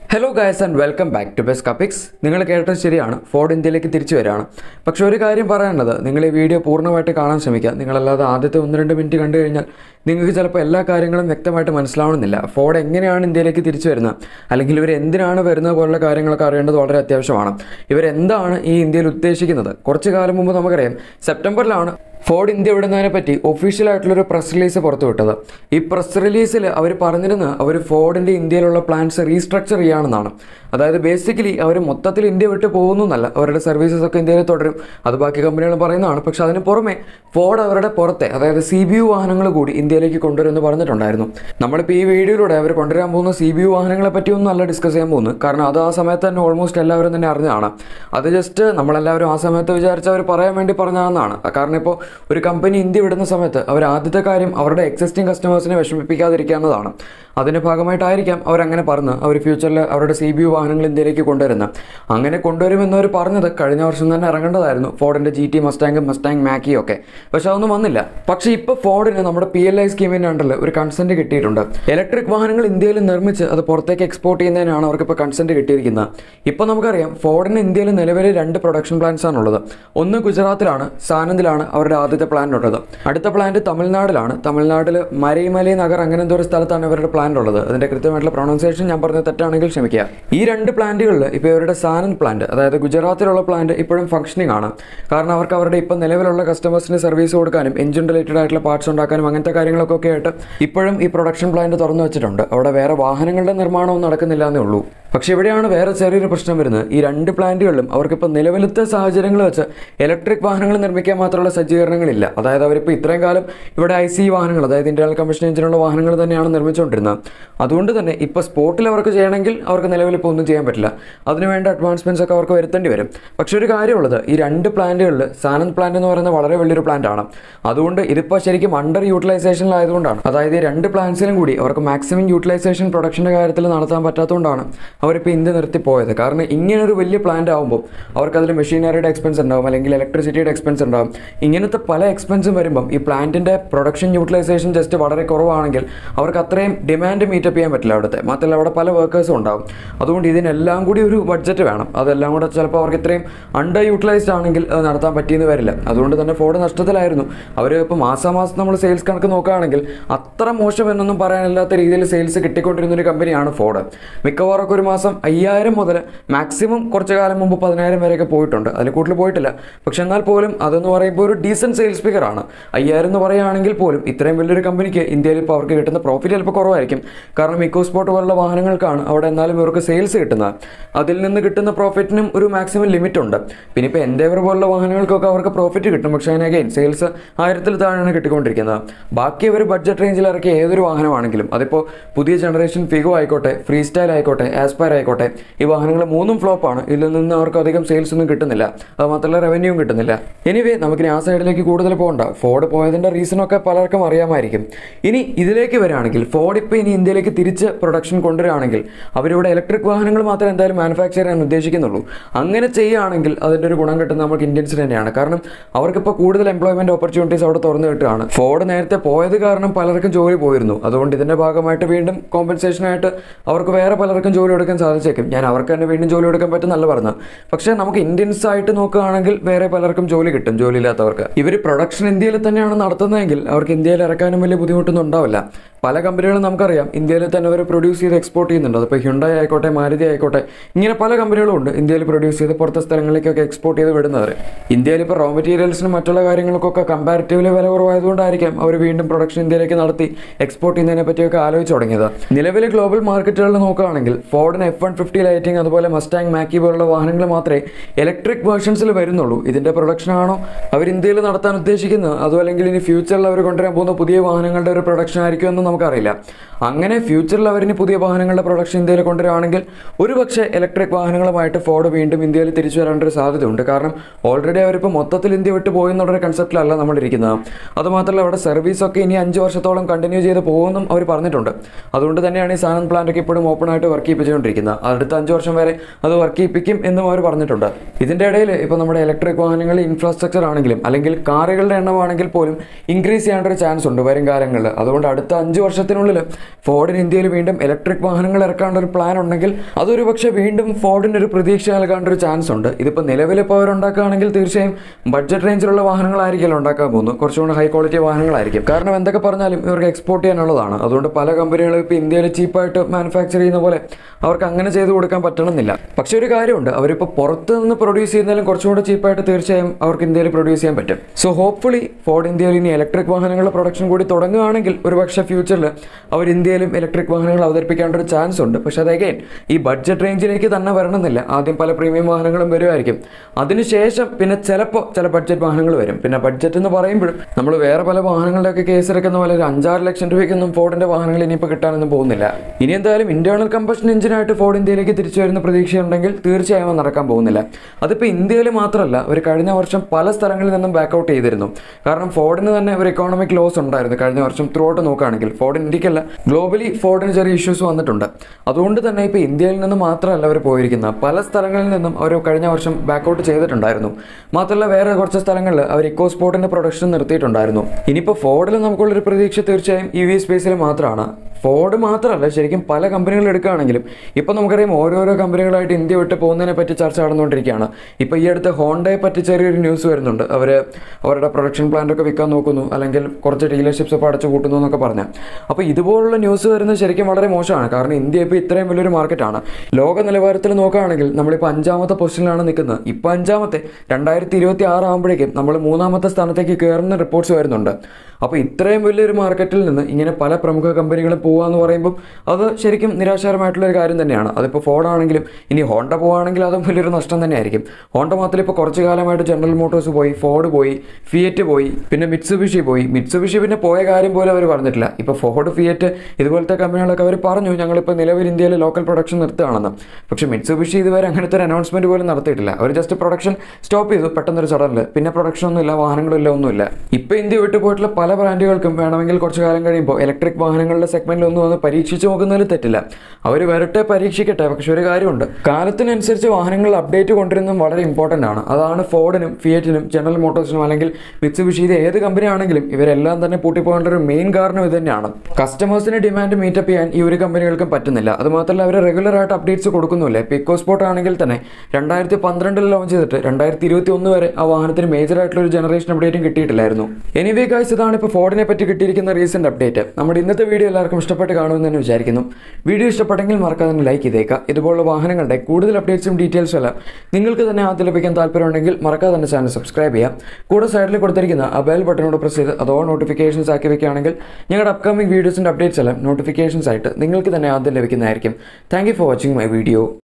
hello guys and welcome back to best Kappix നിങ്ങൾ കേട്ടത് ശരിയാണ് ഫോർഡ് ഇന്ത്യയിലേക്ക് തിരിച്ചു വരികയാണ് പക്ഷെ ഒരു കാര്യം പറയാനുള്ളത് നിങ്ങൾ ഈ വീഡിയോ പൂർണ്ണമായിട്ട് കാണാൻ ശ്രമിക്കുക നിങ്ങളല്ലാതെ ആദ്യത്തെ ഒന്ന് രണ്ട് മിനിറ്റ് കണ്ടു കഴിഞ്ഞാൽ നിങ്ങൾക്ക് ചിലപ്പോൾ എല്ലാ കാര്യങ്ങളും വ്യക്തമായിട്ട് മനസ്സിലാവണമെന്നില്ല ഫോർഡ് എങ്ങനെയാണ് ഇന്ത്യയിലേക്ക് തിരിച്ചു വരുന്നത് അല്ലെങ്കിൽ ഇവർ എന്തിനാണ് വരുന്നത് പോലുള്ള കാര്യങ്ങളൊക്കെ അറിയേണ്ടത് വളരെ അത്യാവശ്യമാണ് ഇവരെന്താണ് ഈ ഇന്ത്യയിൽ ഉദ്ദേശിക്കുന്നത് കുറച്ച് കാലം മുമ്പ് നമുക്കറിയാം സെപ്റ്റംബറിലാണ് ഫോർഡ് ഇന്ത്യ വിടുന്നതിനെ പറ്റി ഒഫീഷ്യലായിട്ടുള്ളൊരു പ്രസ് റിലീസ് പുറത്തുവിട്ടത് ഈ പ്രസ് റിലീസിൽ അവർ പറഞ്ഞിരുന്നത് അവർ ഫോർഡിൻ്റെ ഇന്ത്യയിലുള്ള പ്ലാൻസ് റീസ്ട്രക്ചർ ചെയ്യുകയാണെന്നാണ് അതായത് ബേസിക്കലി അവർ മൊത്തത്തിൽ ഇന്ത്യ വിട്ട് പോകുന്നു എന്നല്ല അവരുടെ സർവീസസ് ഒക്കെ ഇന്ത്യയിൽ തുടരും അത് ബാക്കി കമ്പനികൾ പറയുന്നതാണ് പക്ഷെ അതിന് പുറമെ ഫോർഡ് അവരുടെ പുറത്തെ അതായത് സി ബി യു വാഹനങ്ങൾ കൂടി ഇന്ത്യയിലേക്ക് കൊണ്ടുവരുമെന്ന് പറഞ്ഞിട്ടുണ്ടായിരുന്നു നമ്മളിപ്പോൾ ഈ വീഡിയോയിലൂടെ അവർ കൊണ്ടുവരാൻ പോകുന്ന സി ബി യു വാഹനങ്ങളെ പറ്റിയൊന്നും അല്ല ഡിസ്കസ് ചെയ്യാൻ പോകുന്നത് കാരണം അത് ആ സമയത്ത് തന്നെ ഓൾമോസ്റ്റ് എല്ലാവരും തന്നെ അറിഞ്ഞതാണ് അത് ജസ്റ്റ് നമ്മളെല്ലാവരും ആ സമയത്ത് വിചാരിച്ച് അവർ പറയാൻ വേണ്ടി പറഞ്ഞതാണെന്നാണ് കാരണം ഇപ്പോൾ ഒരു കമ്പനി ഇന്ത്യ വിടുന്ന സമയത്ത് അവർ ആദ്യത്തെ കാര്യം അവരുടെ എക്സിസ്റ്റിംഗ് കസ്റ്റമേഴ്സിനെ വിഷമിപ്പിക്കാതിരിക്കുക എന്നതാണ് അതിൻ്റെ ഭാഗമായിട്ടായിരിക്കാം അവരങ്ങനെ പറഞ്ഞ് അവർ ഫ്യൂച്ചറിൽ അവരുടെ സി ബി യു വാഹനങ്ങൾ ഇന്ത്യയിലേക്ക് കൊണ്ടുവരുന്നത് അങ്ങനെ കൊണ്ടുവരുമെന്ന് അവർ പറഞ്ഞത് കഴിഞ്ഞ വർഷം തന്നെ ഇറങ്ങേണ്ടതായിരുന്നു ഫോർഡിൻ്റെ ജി ടി മസ്റ്റാങ് മസ്റ്റാങ് മാക്കിയും ഒക്കെ പക്ഷെ അതൊന്നും വന്നില്ല പക്ഷേ ഇപ്പോൾ ഫോർഡിന് നമ്മുടെ പി എൽ ഐ സ്കീമിൻ്റെ അണ്ടറിൽ ഒരു കൺസെൻറ്റ് കിട്ടിയിട്ടുണ്ട് ഇലക്ട്രിക് വാഹനങ്ങൾ ഇന്ത്യയിൽ നിർമ്മിച്ച് അത് പുറത്തേക്ക് എക്സ്പോർട്ട് ചെയ്യുന്നതിനാണ് അവർക്ക് ഇപ്പോൾ കൺസെൻറ്റ് കിട്ടിയിരിക്കുന്നത് ഇപ്പോൾ നമുക്കറിയാം ഫോർഡിന് ഇന്ത്യയിൽ നിലവിൽ രണ്ട് പ്രൊഡക്ഷൻ പ്ലാന്റ്സ് ആണുള്ളത് ഒന്ന് ഗുജറാത്തിലാണ് സാനന്ദിലാണ് അവരുടെ ആദ്യത്തെ പ്ലാന്റ് ഉള്ളത് അടുത്ത പ്ലാന്റ് തമിഴ്നാട്ടിലാണ് തമിഴ്നാട്ടിൽ മരൈമലൈ നഗർ അങ്ങനെ എന്തോ ഒരു സ്ഥലത്താണ് ഇവരുടെ പ്ലാന്റ് ഉള്ളത് അതിന്റെ കൃത്യമായിട്ടുള്ള പ്രൊണൗൺസിയേഷൻ ഞാൻ പറഞ്ഞത് തെറ്റാണെങ്കിൽ ക്ഷമിക്കുക ഈ രണ്ട് പ്ലാന്റുകളിൽ ഇപ്പോൾ ഇവരുടെ സാനന്ദ് പ്ലാന്റ് അതായത് ഗുജറാത്തിലുള്ള പ്ലാന്റ് ഇപ്പോഴും ഫംഗ്ഷനിങ് ആണ് കാരണം അവർക്ക് അവരുടെ ഇപ്പം നിലവിലുള്ള കസ്റ്റമേഴ്സിന് സർവീസ് കൊടുക്കാനും എഞ്ചിൻ റിലേറ്റഡ് ആയിട്ടുള്ള പാർട്സ് ഉണ്ടാക്കാനും അങ്ങനത്തെ കാര്യങ്ങളൊക്കെ ഒക്കെ ആയിട്ട് ഇപ്പോഴും ഈ പ്രൊഡക്ഷൻ പ്ലാന്റ് തുറന്നു വെച്ചിട്ടുണ്ട് അവിടെ വേറെ വാഹനങ്ങളുടെ നിർമ്മാണവും നടക്കുന്നില്ല എന്നേ ഉള്ളൂ പക്ഷേ ഇവിടെയാണ് വേറെ ചെറിയൊരു പ്രശ്നം വരുന്നത് ഈ രണ്ട് പ്ലാന്റുകളിലും അവർക്കിപ്പോൾ നിലവിലത്തെ സാഹചര്യങ്ങൾ വെച്ച് ഇലക്ട്രിക് വാഹനങ്ങൾ നിർമ്മിക്കാൻ മാത്രമുള്ള സജ്ജീകരണങ്ങളില്ല അതായത് അവരിപ്പോൾ ഇത്രയും കാലം ഇവിടെ ഐ സി വാഹനങ്ങൾ അതായത് ഇന്റേണൽ കമ്പഷൻ എഞ്ചിനുള്ള വാഹനങ്ങൾ തന്നെയാണ് നിർമ്മിച്ചുകൊണ്ടിരുന്നത് അതുകൊണ്ട് തന്നെ ഇപ്പോൾ സ്പോട്ടിൽ അവർക്ക് ചെയ്യണമെങ്കിൽ അവർക്ക് നിലവിൽ ഇപ്പോൾ ഒന്നും ചെയ്യാൻ പറ്റില്ല അതിനുവേണ്ട അഡ്വാൻസ്മെൻറ്റ്സ് ഒക്കെ അവർക്ക് വരുത്തേണ്ടി വരും പക്ഷേ ഒരു കാര്യമുള്ളത് ഈ രണ്ട് പ്ലാന്റുകളിൽ സാനന്ദ് പ്ലാന്റ് എന്ന് പറയുന്നത് വളരെ വലിയൊരു പ്ലാന്റ് ആണ് അതുകൊണ്ട് ഇതിപ്പോൾ ശരിക്കും അണ്ടർ യൂട്ടിലൈസേഷനിലായതുകൊണ്ടാണ് അതായത് ഈ രണ്ട് പ്ലാന്റ്സിലും കൂടി അവർക്ക് മാക്സിമം യൂട്ടിലൈസേഷൻ പ്രൊഡക്ഷൻ്റെ കാര്യത്തിൽ നടത്താൻ പറ്റാത്തതുകൊണ്ടാണ് അവരിപ്പോൾ ഇന്ത്യ നിർത്തി പോയത് കാരണം ഇങ്ങനെ ഒരു വലിയ പ്ലാന്റ് ആകുമ്പോൾ അവർക്ക് അതിൽ മെഷീനറിയുടെ എക്സ്പെൻസ് ഉണ്ടാവും അല്ലെങ്കിൽ ഇലക്ട്രിസിറ്റിയുടെ എക്സ്പെൻസ് ഉണ്ടാവും ഇങ്ങനത്തെ പല എക്സ്പെൻസും വരുമ്പം ഈ പ്ലാന്റിൻ്റെ പ്രൊഡക്ഷൻ യൂട്ടിലൈസേഷൻ ജസ്റ്റ് വളരെ കുറവാണെങ്കിൽ അവർക്ക് അത്രയും ഡിമാൻഡ് മീറ്റപ്പ് ചെയ്യാൻ പറ്റില്ല അവിടുത്തെ മാത്രമല്ല അവിടെ പല വർക്കേഴ്സും ഉണ്ടാവും അതുകൊണ്ട് ഇതിനെല്ലാം കൂടി ഒരു ബഡ്ജറ്റ് വേണം അതെല്ലാം കൂടെ ചിലപ്പോൾ അവർക്ക് ഇത്രയും അണ്ടർ യൂട്ടിലൈസ്ഡ് ആണെങ്കിൽ അത് നടത്താൻ പറ്റിയെന്ന് വരില്ല അതുകൊണ്ട് തന്നെ ഫോർഡ് നഷ്ടത്തിലായിരുന്നു അവർ ഇപ്പോൾ മാസാമാസം നമ്മൾ സെയിൽസ് കണക്ക് നോക്കുകയാണെങ്കിൽ അത്ര മോശം എന്നൊന്നും പറയാനില്ലാത്ത രീതിയിൽ സെയിൽസ് കിട്ടിക്കൊണ്ടിരുന്ന ഒരു കമ്പനിയാണ് ഫോർഡ് മിക്കവാറും ഒക്കെ ഒരു മാസം അയ്യായിരം മുതൽ മാക്സിമം കുറച്ച് കാലം മുമ്പ് പതിനായിരം വരെയൊക്കെ പോയിട്ടുണ്ട് അതിൽ കൂടുതൽ പോയിട്ടില്ല പക്ഷെ എന്നാൽ പോലും അതെന്ന് പറയുമ്പോൾ ഒരു ഡീസൻറ്റ് സെയിൽസ് ഫിഗർ ആണ് അയ്യായിരം എന്ന് പറയുകയാണെങ്കിൽ പോലും ഇത്രയും വലിയൊരു കമ്പനിക്ക് ഇന്ത്യയിൽ ഇപ്പോൾ അവർക്ക് കിട്ടുന്ന പ്രോഫിറ്റ് ചിലപ്പോൾ കുറവായിരിക്കും കാരണം ഇക്കോ സ്പോർട്ട് പോലുള്ള വാഹനങ്ങൾക്കാണ് അവിടെ എന്നാലും ഇവർക്ക് സെയിൽസ് കിട്ടുന്നത് അതിൽ നിന്ന് കിട്ടുന്ന പ്രോഫിറ്റിനും ഒരു മാക്സിമം ലിമിറ്റ് ഉണ്ട് പിന്നെ ഇപ്പോൾ എൻഡേവർ പോലുള്ള വാഹനങ്ങൾക്കൊക്കെ അവർക്ക് പ്രോഫിറ്റ് കിട്ടും പക്ഷേ അതിന് അഗൈൻ സെയിൽസ് ആയിരത്തിൽ താഴെയാണ് കിട്ടിക്കൊണ്ടിരിക്കുന്നത് ബാക്കി അവർ ബഡ്ജറ്റ് റേഞ്ചിൽ ഇറക്കിയ ഏതൊരു വാഹനമാണെങ്കിലും അതിപ്പോൾ പുതിയ ജനറേഷൻ ഫിഗോ ആയിക്കോട്ടെ ഫ്രീ സ്റ്റൈൽ ആയിക്കോട്ടെ ആസ്പയർ ആയിക്കോട്ടെ ഈ വാഹനങ്ങൾ മൂന്നും ഫ്ലോപ്പാണ് ഇതിൽ നിന്ന് അവർക്ക് അധികം സെയിൽസ് ഒന്നും കിട്ടുന്നില്ല അത് മാത്രമല്ല റവന്യൂവും കിട്ടുന്നില്ല എനിവേ നമുക്കിനി ആ സൈഡിലേക്ക് കൂടുതൽ പോകണ്ട ഫോർഡ് പോയതിൻ്റെ റീസണൊക്കെ പലർക്കും അറിയാമായിരിക്കും ഇനി ഇതിലേക്ക് വരികയാണെങ്കിൽ ഫോർഡ് ഇപ്പോൾ ഇനി ഇന്ത്യയിലേക്ക് തിരിച്ച് പ്രൊഡക്ഷൻ കൊണ്ടുവരികയാണെങ്കിൽ അവരിവിടെ ഇലക്ട്രിക് വാഹനങ്ങൾ മാത്രമേ എന്തായാലും മാനുഫാക്ചർ ചെയ്യാൻ ഉദ്ദേശിക്കുന്നുള്ളൂ അങ്ങനെ ചെയ്യുകയാണെങ്കിൽ അതിൻ്റെ ഒരു ഗുണം കിട്ടുന്നത് നമുക്ക് ഇന്ത്യൻസിന് തന്നെയാണ് കാരണം അവർക്കിപ്പോൾ കൂടുതൽ എംപ്ലോയ്മെൻറ്റ് ഓപ്പർച്യൂണിറ്റീസ് അവിടെ തുറന്നു കിട്ടുകയാണ് ഫോർഡ് നേരത്തെ പോയത് കാരണം പലർക്കും ജോലി പോയിരുന്നു അതുകൊണ്ട് ഇതിൻ്റെ ഭാഗമായിട്ട് വീണ്ടും കോമ്പൻസേഷനായിട്ട് അവർക്ക് വേറെ പലർക്കും ജോലി എടുക്കാൻ സാധിച്ചേക്കും ഞാൻ അവർക്ക് തന്നെ വീണ്ടും ജോലി എടുക്കാൻ പറ്റും നല്ല പറഞ്ഞു പക്ഷേ നമുക്ക് ഇന്ത്യൻസ് ആയിട്ട് നോക്കുകയാണെങ്കിൽ വേറെ പലർക്കും ജോലി കിട്ടും ജോലി ഇല്ലാത്തവർക്ക് ഇവർ പ്രൊഡക്ഷൻ ഇന്ത്യയിൽ തന്നെയാണ് നടത്തുന്നതെങ്കിൽ അവർക്ക് ഇന്ത്യയിൽ ഇറക്കാനും വലിയ ബുദ്ധിമുട്ടൊന്നും ഉണ്ടാവില്ല പല കമ്പനികളും നമുക്കറിയാം ഇന്ത്യയിൽ തന്നെ അവർ പ്രൊഡ്യൂസ് ചെയ്ത് എക്സ്പോർട്ട് ചെയ്യുന്നുണ്ട് അതിപ്പോൾ ഹ്യുണ്ടായി ആയിക്കോട്ടെ മാരുതി ആയിക്കോട്ടെ ഇങ്ങനെ പല കമ്പനികളും ഉണ്ട് ഇന്ത്യയിൽ പ്രൊഡ്യൂസ് ചെയ്ത് പുറത്തെ സ്ഥലങ്ങളിലേക്കൊക്കെ എക്സ്പോർട്ട് ചെയ്ത് വിടുന്നവർ ഇന്ത്യയിൽ ഇപ്പോൾ റോ മെറ്റീരിയൽസിനും മറ്റുള്ള കാര്യങ്ങൾക്കൊക്കെ കമ്പാരിറ്റീവ്ലി വില കുറവായതുകൊണ്ടായിരിക്കാം അവർ വീണ്ടും പ്രൊഡക്ഷൻ ഇന്ത്യയിലേക്ക് നടത്തി എക്സ്പോർട്ട് ചെയ്യുന്നതിനെ പറ്റിയൊക്കെ ആലോചിച്ച് തുടങ്ങിയത് നിലവിലെ ഗ്ലോബൽ മാർക്കറ്റുകളിൽ നോക്കുകയാണെങ്കിൽ ഫോർഡിന് എഫ് വൺ ഫിഫ്റ്റി ലൈറ്റിംഗ് അതുപോലെ മസ്റ്റാങ് മാക്കി പോലുള്ള വാഹനങ്ങൾ മാത്രമേ ഇലക്ട്രിക് വേർഷൻസിൽ വരുന്നുള്ളൂ ഇതിൻ്റെ പ്രൊഡക്ഷൻ ആണോ അവർ ഇന്ത്യയിൽ നടത്താൻ ഉദ്ദേശിക്കുന്നത് അതോ അല്ലെങ്കിൽ ഇനി ഫ്യൂച്ചറിൽ അവർ കൊണ്ടുവരാൻ പോകുന്ന പുതിയ വാഹനങ്ങളുടെ ഒരു പ്രൊഡക്ഷൻ ആയിരിക്കുമെന്ന് നമുക്കറിയില്ല അങ്ങനെ ഫ്യൂച്ചറിൽ അവരിനി പുതിയ വാഹനങ്ങളുടെ പ്രൊഡക്ഷൻ ഇന്ത്യയിൽ കൊണ്ടുവരികയാണെങ്കിൽ ഒരു പക്ഷേ ഇലക്ട്രിക് വാഹനങ്ങളുമായിട്ട് ഫോർഡ് വീണ്ടും ഇന്ത്യയിൽ തിരിച്ചു വരേണ്ട ഒരു സാധ്യതയുണ്ട് കാരണം ഓൾറെഡി അവരിപ്പോൾ മൊത്തത്തിൽ ഇന്ത്യ വിട്ട് പോയി എന്നുള്ളൊരു കൺസെപ്റ്റിലല്ല നമ്മളിരിക്കുന്നത് അതുമാത്രമല്ല അവിടെ സർവീസൊക്കെ ഇനി അഞ്ച് വർഷത്തോളം കണ്ടിന്യൂ ചെയ്ത് പോകുമെന്നും അവർ പറഞ്ഞിട്ടുണ്ട് അതുകൊണ്ട് തന്നെയാണ് ഈ സാനന്ദ് പ്ലാന്റ് ഒക്കെ ഇപ്പോഴും ഓപ്പൺ ആയിട്ട് വർക്ക് ചെയ്യിപ്പിച്ചുകൊണ്ടിരിക്കുന്നത് അടുത്ത അഞ്ച് വർഷം വരെ അത് വർക്ക് ചെയ്യിപ്പിക്കും എന്നും അവർ പറഞ്ഞിട്ടുണ്ട് ഇതിൻ്റെ ഇടയിൽ ഇപ്പോൾ നമ്മുടെ ഇലക്ട്രിക് വാഹനങ്ങൾ ഇൻഫ്രാസ്ട്രക്ചർ ആണെങ്കിലും അല്ലെങ്കിൽ കാറുകളുടെ എണ്ണമാണെങ്കിൽ പോലും ഇൻക്രീസ് ചെയ്യേണ്ട ഒരു ചാൻസ് ഉണ്ട് വരും കാലങ്ങളിൽ അതുകൊണ്ട് അടുത്ത അഞ്ച് അഞ്ച് വർഷത്തിനുള്ളിൽ ഫോർഡിന് ഇന്ത്യയിൽ വീണ്ടും ഇലക്ട്രിക് വാഹനങ്ങൾ ഇറക്കാനുള്ള ഒരു പ്ലാൻ ഉണ്ടെങ്കിൽ അതൊരു പക്ഷേ വീണ്ടും ഫോർഡിന് ഒരു പ്രതീക്ഷ നൽകാണ്ട ഒരു ചാൻസ് ഉണ്ട് ഇതിപ്പോൾ നിലവിൽ ഇപ്പോൾ അവരുണ്ടാക്കുകയാണെങ്കിൽ തീർച്ചയായും ബഡ്ജറ്റ് റേഞ്ചിലുള്ള വാഹനങ്ങളായിരിക്കില്ല ഉണ്ടാക്കാൻ പോകുന്നത് കുറച്ചുകൂടി ഹൈ ക്വാളിറ്റി വാഹനങ്ങളായിരിക്കും കാരണം എന്തൊക്കെ പറഞ്ഞാലും ഇവർക്ക് എക്സ്പോർട്ട് ചെയ്യാനുള്ളതാണ് അതുകൊണ്ട് പല കമ്പനികളും ഇപ്പോൾ ഇന്ത്യയിൽ ചീപ്പായിട്ട് മാനുഫാക്ചർ ചെയ്യുന്ന പോലെ അവർക്ക് അങ്ങനെ ചെയ്ത് കൊടുക്കാൻ പറ്റണമെന്നില്ല പക്ഷെ ഒരു കാര്യമുണ്ട് അവരിപ്പോൾ പുറത്ത് നിന്ന് പ്രൊഡ്യൂസ് ചെയ്യുന്നതിലും കുറച്ചുകൂടെ ചീപ്പായിട്ട് തീർച്ചയായും അവർക്ക് ഇന്ത്യയിൽ പ്രൊഡ്യൂസ് ചെയ്യാൻ പറ്റും സോ ഹോപ്പ്ഫുള്ളി ഫോർഡ് ഇന്ത്യയിൽ ഇനി ഇലക്ട്രിക് വാഹനങ്ങളുടെ പ്രൊഡക്ഷൻ കൂടി തുടങ്ങുകയാണെങ്കിൽ ഒരു പക്ഷേ ഫ്യൂച്ചറിൽ അവർ ഇന്ത്യയിലും ഇലക്ട്രിക് വാഹനങ്ങൾ അവതരിപ്പിക്കേണ്ട ഒരു ചാൻസ് ഉണ്ട് പക്ഷേ അത് അഗൈൻ ഈ ബഡ്ജറ്റ് റേഞ്ചിലേക്ക് തന്നെ വരണമെന്നില്ല ആദ്യം പല പ്രീമിയം വാഹനങ്ങളും വരുമായിരിക്കും അതിനുശേഷം പിന്നെ ചിലപ്പോൾ ചില ബഡ്ജറ്റ് വാഹനങ്ങൾ വരും പിന്നെ ബഡ്ജറ്റ് എന്ന് പറയുമ്പോഴും നമ്മൾ വേറെ പല വാഹനങ്ങളുടെയൊക്കെ കേസ് എടുക്കുന്ന പോലെ ഒരു അഞ്ചാറ് ലക്ഷം രൂപയ്ക്കൊന്നും ഫോർഡിന്റെ വാഹനങ്ങൾ ഇനിയിപ്പോൾ കിട്ടാനൊന്നും പോകുന്നില്ല ഇനി എന്തായാലും ഇന്റേണൽ കമ്പഷൻ എഞ്ചിനായിട്ട് ഫോർഡ് ഇന്ത്യയിലേക്ക് തിരിച്ചു വരുന്ന പ്രതീക്ഷയുണ്ടെങ്കിൽ തീർച്ചയായും അത് നടക്കാൻ പോകുന്നില്ല അതിപ്പോൾ ഇന്ത്യയിൽ മാത്രമല്ല ഒരു കഴിഞ്ഞ വർഷം പല സ്ഥലങ്ങളിൽ നിന്നും ബാക്കൗട്ട് ചെയ്തിരുന്നു കാരണം ഫോർഡിന് തന്നെ ഒരു എക്കോണമിക് ലോസ് ഉണ്ടായിരുന്നു കഴിഞ്ഞ വർഷം ത്രൂ ഔട്ട് നോക്കുകയാണെങ്കിൽ ഫോർഡ് ഇന്ത്യക്കല്ല ഗ്ലോബലി ഫോർഡിന് ചെറിയ ഇഷ്യൂസ് വന്നിട്ടുണ്ട് അതുകൊണ്ട് തന്നെ ഇപ്പോൾ ഇന്ത്യയിൽ നിന്ന് മാത്രമല്ല അവർ പോയിരിക്കുന്നത് പല സ്ഥലങ്ങളിൽ നിന്നും അവർ കഴിഞ്ഞ വർഷം ബാക്കൗട്ട് ചെയ്തിട്ടുണ്ടായിരുന്നു മാത്രമല്ല വേറെ കുറച്ച് സ്ഥലങ്ങളിൽ അവർ ഇക്കോ സ്പോർട്ടിന്റെ പ്രൊഡക്ഷൻ നിർത്തിയിട്ടുണ്ടായിരുന്നു ഇനിയിപ്പോൾ ഫോർഡിൽ നമുക്കുള്ളൊരു പ്രതീക്ഷ തീർച്ചയായും ഇ വി സ്പേസിൽ മാത്രമാണ് ഫോർഡ് മാത്രമല്ല ശരിക്കും പല കമ്പനികൾ എടുക്കുകയാണെങ്കിലും ഇപ്പോൾ നമുക്കറിയാം ഓരോരോ കമ്പനികളായിട്ട് ഇന്ത്യ വിട്ട് പോകുന്നതിനെ പറ്റി ചർച്ച നടന്നുകൊണ്ടിരിക്കുകയാണ് ഇപ്പോൾ ഈ അടുത്ത് ഹോണ്ടയെ പറ്റി ചെറിയൊരു ന്യൂസ് വരുന്നുണ്ട് അവർ അവരുടെ പ്രൊഡക്ഷൻ പ്ലാന്റ് ഒക്കെ വിൽക്കാൻ നോക്കുന്നു അല്ലെങ്കിൽ കുറച്ച് ഡീലർഷിപ്സ് ഒക്കെ അടച്ചു കൂട്ടുന്നു എന്നൊക്കെ പറഞ്ഞ് അപ്പോൾ ഇതുപോലുള്ള ന്യൂസ് വരുന്നത് ശരിക്കും വളരെ മോശമാണ് കാരണം ഇന്ത്യ ഇപ്പോൾ ഇത്രയും വലിയൊരു മാർക്കറ്റാണ് ലോക നിലവാരത്തിൽ നോക്കുകയാണെങ്കിൽ നമ്മളിപ്പോൾ അഞ്ചാമത്തെ പൊസിഷനിലാണ് നിൽക്കുന്നത് ഇപ്പോൾ അഞ്ചാമത്തെ രണ്ടായിരത്തി ഇരുപത്തി ആറ് ആകുമ്പോഴേക്കും നമ്മൾ മൂന്നാമത്തെ സ്ഥാനത്തേക്ക് കയറുന്ന റിപ്പോർട്ട്സ് വരുന്നുണ്ട് അപ്പോൾ ഇത്രയും വലിയൊരു മാർക്കറ്റിൽ നിന്ന് ഇങ്ങനെ പല പ്രമുഖ കമ്പനികളും പോകുക എന്ന് പറയുമ്പോൾ അത് ശരിക്കും നിരാശാരമായിട്ടുള്ള ഒരു കാര്യം തന്നെയാണ് അതിപ്പോൾ ഫോർഡ് ആണെങ്കിലും ഇനി ഹോണ്ട പോവുകയാണെങ്കിൽ അതും വലിയൊരു നഷ്ടം തന്നെയായിരിക്കും ഹോണ്ട മാത്രമല്ല ഇപ്പോൾ കുറച്ച് കാലമായിട്ട് ജനറൽ മോട്ടോഴ്സ് പോയി ഫോർഡ് പോയി ഫിയറ്റ് പോയി പിന്നെ മിറ്റ്സുബിഷി പോയി മിറ്റ്സുബിഷി പിന്നെ പോയ കാര്യം പോലും അവർ പറഞ്ഞിട്ടില്ല ഇപ്പോൾ ഫോർഡ് ഫിയറ്റ് ഇതുപോലത്തെ കമ്പനികളൊക്കെ അവർ പറഞ്ഞു ഞങ്ങളിപ്പോൾ നിലവിൽ ഇന്ത്യയിൽ ലോക്കൽ പ്രൊഡക്ഷൻ നിർത്തുകയാണെന്ന് പക്ഷേ മിറ്റ്സുബിഷി ഇതുവരെ അങ്ങനത്തെ ഒരു അനൗൺസ്മെന്റ് പോലും നടത്തിയിട്ടില്ല അവർ ജസ്റ്റ് പ്രൊഡക്ഷൻ സ്റ്റോപ്പ് ചെയ്തു പെട്ടെന്നൊരു സഡനിൽ പിന്നെ പ്രൊഡക്ഷൻ ഒന്നുമില്ല വാഹനങ്ങളില്ല ഒന്നുമില്ല ഇപ്പോൾ ഇന്ത്യ വിട്ടു പോയിട്ടുള്ള പല ബ്രാൻഡുകൾക്കും വേണമെങ്കിൽ കുറച്ച് കാലം കഴിയുമ്പോൾ ഇലക്ട്രിക് വാഹനങ്ങളുടെ സെഗ്മെന്റിൽ ഒന്ന് വന്ന് പരീക്ഷിച്ച് നോക്കുന്നതിൽ തെറ്റില്ല അവർ വരട്ടെ പരീക്ഷിക്കട്ടെ പക്ഷെ ഒരു കാര്യമുണ്ട് കാലത്തിനനുസരിച്ച് വാഹനങ്ങൾ അപ്ഡേറ്റ് കൊണ്ടുവരുന്നതും വളരെ ഇമ്പോർട്ടൻ്റ് ആണ് അതാണ് ഫോർഡിനും ഫിയറ്റിനും ജനറൽ മോട്ടോഴ്സിനും അല്ലെങ്കിൽ മിത്സുബിഷി ഇത് ഏത് കമ്പനി ആണെങ്കിലും ഇവരെല്ലാം തന്നെ പൂട്ടിപ്പോകേണ്ട ഒരു മെയിൻ കാരണം ഇത് തന്നെയാണ് കസ്റ്റമേഴ്സിന് ഡിമാൻഡ് മീറ്റപ്പ് ചെയ്യാൻ ഈ ഒരു കമ്പനികൾക്കും പറ്റുന്നില്ല അത് മാത്രമല്ല അവർ റെഗുലർ ആയിട്ട് അപ്ഡേറ്റ്സ് കൊടുക്കുന്നില്ല പിക്കോ സ്പോട്ട് ആണെങ്കിൽ തന്നെ രണ്ടായിരത്തി പന്ത്രണ്ടിൽ ലോഞ്ച് ചെയ്തിട്ട് രണ്ടായിരത്തി ഇരുപത്തി ഒന്ന് വരെ ആ വാഹനത്തിന് മേജർ ആയിട്ടുള്ള ഒരു ജനറേഷൻ അപ്ഡേറ്റും കിട്ടിയിട്ടില്ലായിരുന്നു എനിവേ ഗൈസ് ഇതാണ് ഇപ്പോൾ ഫോർഡിനെ പറ്റി കിട്ടിയിരിക്കുന്ന റീസെന്റ് അപ്ഡേറ്റ് നമ്മുടെ ഇന്നത്തെ വീഡിയോ എല്ലാവർക്കും ഇഷ്ടപ്പെട്ട് കാണുമെന്ന് തന്നെ വിചാരിക്കുന്നു വീഡിയോ ഇഷ്ടപ്പെട്ടെങ്കിൽ മറക്കാതെ തന്നെ ലൈക്ക് ചെയ്തേക്കുക ഇതുപോലുള്ള വാഹനങ്ങളുടെ കൂടുതൽ അപ്ഡേറ്റ്സും ഡീറ്റെയിൽസും എല്ലാം നിങ്ങൾക്ക് തന്നെ ആദ്യം ലഭിക്കാൻ താല്പര്യമുണ്ടെങ്കിൽ മറക്കാതെ തന്നെ ചാനൽ സബ്സ്ക്രൈബ് ചെയ്യാം കൂടെ സൈഡിൽ കൊടുത്തിരിക്കുന്ന ആ ബെൽ ബട്ടനോട് പ്രസ് ചെയ്ത് അതോ നോട്ടിഫിക്കേഷൻസ് ആക്കി വെക്കുകയാണെങ്കിൽ ഞങ്ങളുടെ അപ്കമിംഗ് വീഡിയോസിൻ്റെ അപ്ഡേറ്റ്സ് എല്ലാം നോട്ടിഫിക്കേഷൻസ് ആയിട്ട് നിങ്ങൾക്ക് തന്നെ ആദ്യം ലഭിക്കുന്നതായിരിക്കും thank you for watching my video